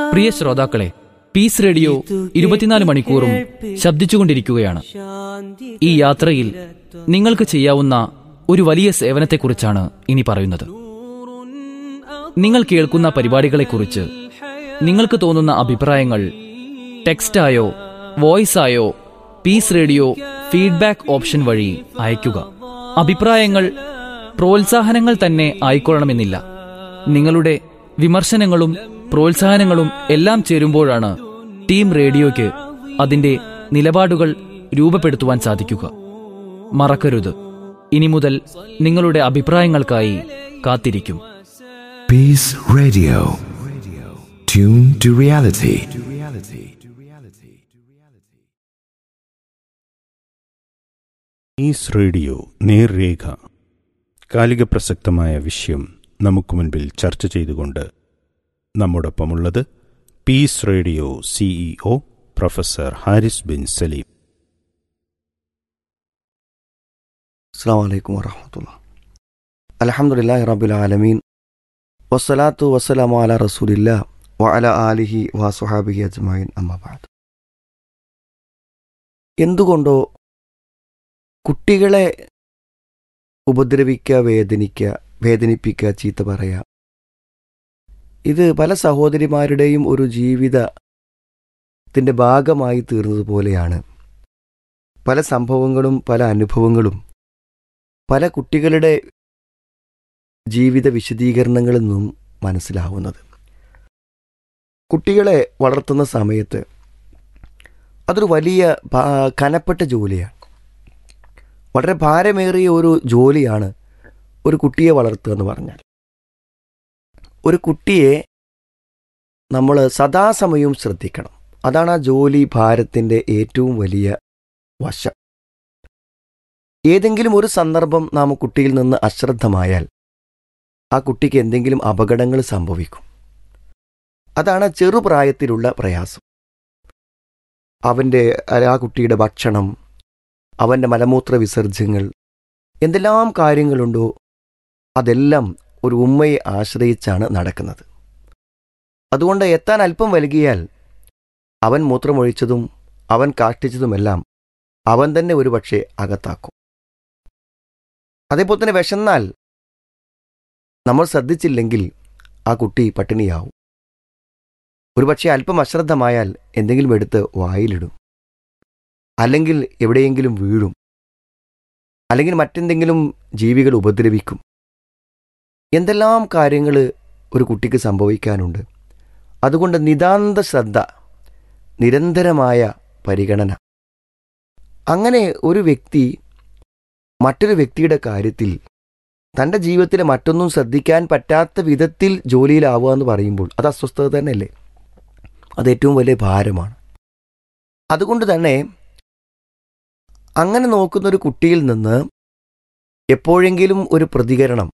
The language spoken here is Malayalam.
പ്രിയ ശ്രോതാക്കളെ പീസ് റേഡിയോ ഇരുപത്തിനാല് മണിക്കൂറും ശബ്ദിച്ചുകൊണ്ടിരിക്കുകയാണ് ഈ യാത്രയിൽ നിങ്ങൾക്ക് ചെയ്യാവുന്ന ഒരു വലിയ സേവനത്തെക്കുറിച്ചാണ് ഇനി പറയുന്നത് നിങ്ങൾ കേൾക്കുന്ന പരിപാടികളെക്കുറിച്ച് നിങ്ങൾക്ക് തോന്നുന്ന അഭിപ്രായങ്ങൾ ടെക്സ്റ്റായോ വോയിസായോ പീസ് റേഡിയോ ഫീഡ്ബാക്ക് ഓപ്ഷൻ വഴി അയയ്ക്കുക അഭിപ്രായങ്ങൾ പ്രോത്സാഹനങ്ങൾ തന്നെ ആയിക്കൊള്ളണമെന്നില്ല നിങ്ങളുടെ വിമർശനങ്ങളും പ്രോത്സാഹനങ്ങളും എല്ലാം ചേരുമ്പോഴാണ് ടീം റേഡിയോയ്ക്ക് അതിന്റെ നിലപാടുകൾ രൂപപ്പെടുത്തുവാൻ സാധിക്കുക മറക്കരുത് ഇനി മുതൽ നിങ്ങളുടെ അഭിപ്രായങ്ങൾക്കായി കാത്തിരിക്കും Peace Radio. Tune to reality. Is radio Nerrekha കാലിക പ്രസക്തമായ വിഷയം നമുക്ക് മുൻപിൽ ചർച്ച ചെയ്തുകൊണ്ട് നമ്മോടൊപ്പമുള്ളത് peace radio CEO professor Haris Bin Saleem അസ്സാം വലൈക്കും വറഹമത്തുള്ള അലഹമുല്ലാ റബുൽ വസ്സലാത്തു വസ്സലാമു അല റസൂലില്ല വ അല ആലിഹി വസുഹാബിഹി അജ്മൈൻ അമ്മബാദ് എന്തുകൊണ്ടോ കുട്ടികളെ ഉപദ്രവിക്കുക വേദനിക്കുക വേദനിപ്പിക്കുക ചീത്ത പറയുക ഇത് പല സഹോദരിമാരുടെയും ഒരു ജീവിതത്തിൻ്റെ ഭാഗമായി തീർന്നതുപോലെയാണ് പല സംഭവങ്ങളും പല അനുഭവങ്ങളും പല കുട്ടികളുടെ ജീവിത വിശദീകരണങ്ങളിൽ നിന്നും മനസ്സിലാവുന്നത് കുട്ടികളെ വളർത്തുന്ന സമയത്ത് അതൊരു വലിയ ഭാ- കനപ്പെട്ട ജോലിയാണ് വളരെ ഭാരമേറിയ ഒരു ജോലിയാണ് ഒരു കുട്ടിയെ വളർത്തുക എന്ന് പറഞ്ഞാൽ ഒരു കുട്ടിയെ നമ്മൾ സദാസമയവും ശ്രദ്ധിക്കണം അതാണ് ആ ജോലി ഭാരത്തിൻ്റെ ഏറ്റവും വലിയ വശം ഏതെങ്കിലും ഒരു സന്ദർഭം നാം കുട്ടിയിൽ നിന്ന് അശ്രദ്ധമായാൽ ആ കുട്ടിക്ക് എന്തെങ്കിലും അപകടങ്ങൾ സംഭവിക്കും അതാണ് ചെറുപ്രായത്തിലുള്ള പ്രയാസം അവൻ്റെ ആ കുട്ടിയുടെ ഭക്ഷണം അവൻ്റെ മലമൂത്ര വിസർജ്യങ്ങൾ എന്തെല്ലാം കാര്യങ്ങളുണ്ടോ അതെല്ലാം ഒരു ഉമ്മയെ ആശ്രയിച്ചാണ് നടക്കുന്നത് അതുകൊണ്ട് എത്താൻ അല്പം വൈകിയാൽ അവൻ മൂത്രമൊഴിച്ചതും അവൻ കാഷ്ടിച്ചതുമെല്ലാം അവൻ തന്നെ ഒരുപക്ഷെ അകത്താക്കും അതേപോലെ തന്നെ വിശന്നാൽ നമ്മൾ ശ്രദ്ധിച്ചില്ലെങ്കിൽ ആ കുട്ടി പട്ടിണിയാവും ഒരുപക്ഷെ അല്പം അശ്രദ്ധമായാൽ എന്തെങ്കിലും എടുത്ത് വായിലിടും അല്ലെങ്കിൽ എവിടെയെങ്കിലും വീഴും അല്ലെങ്കിൽ മറ്റെന്തെങ്കിലും ജീവികൾ ഉപദ്രവിക്കും എന്തെല്ലാം കാര്യങ്ങൾ ഒരു കുട്ടിക്ക് സംഭവിക്കാനുണ്ട് അതുകൊണ്ട് നിതാന്ത ശ്രദ്ധ നിരന്തരമായ പരിഗണന അങ്ങനെ ഒരു വ്യക്തി മറ്റൊരു വ്യക്തിയുടെ കാര്യത്തിൽ തൻ്റെ ജീവിതത്തിലെ മറ്റൊന്നും ശ്രദ്ധിക്കാൻ പറ്റാത്ത വിധത്തിൽ ജോലിയിലാവുക എന്ന് പറയുമ്പോൾ അത് അസ്വസ്ഥത തന്നെയല്ലേ അത് ഏറ്റവും വലിയ ഭാരമാണ് അതുകൊണ്ട് തന്നെ അങ്ങനെ നോക്കുന്ന ഒരു കുട്ടിയിൽ നിന്ന് എപ്പോഴെങ്കിലും ഒരു പ്രതികരണം